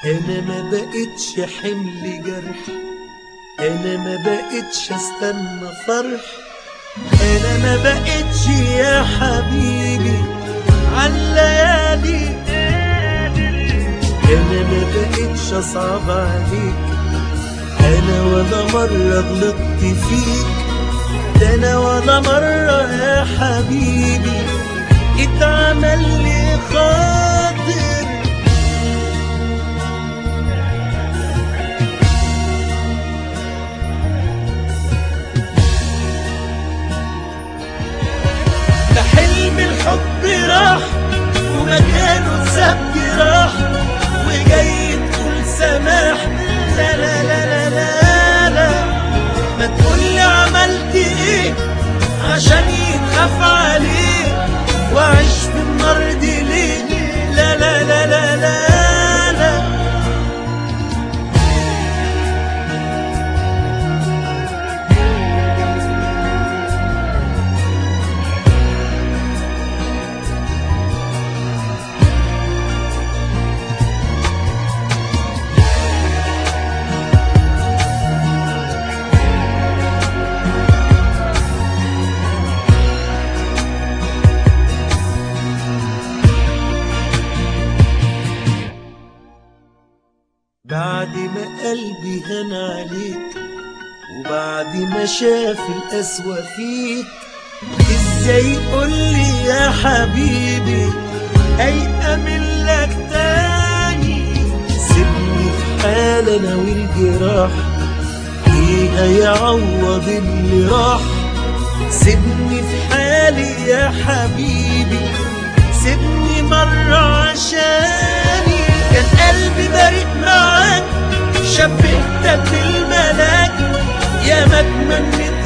انا ما بقتش حمل جرح انا ما بقتش استنى فرح انا ما بقتش يا حبيبي عالليالي انا ما بقتش اصعب عليك انا ولا مرة غلطت فيك ده انا ولا مرة يا حبيبي اتعمل لي خاطر ده حلم الحب راح ومكانه اتساب راح وجاي تقول سماح لا لا لا لا لا لا ما تقولي عملت ايه عشان يتخاف عليك واعيش في النار دي ليه لا لا لا لا لا لا بعد ما قلبي هان عليك وبعد ما شاف القسوة فيك ازاي قولي يا حبيبي ايأمن لك تاني سيبني في حال انا والجراح ايه هيعوض اللي راح سيبني في حالي يا حبيبي سيبني مرة عشاني كان قلبي بريء معاك شبهتك بالملاك يا ما اتمنيت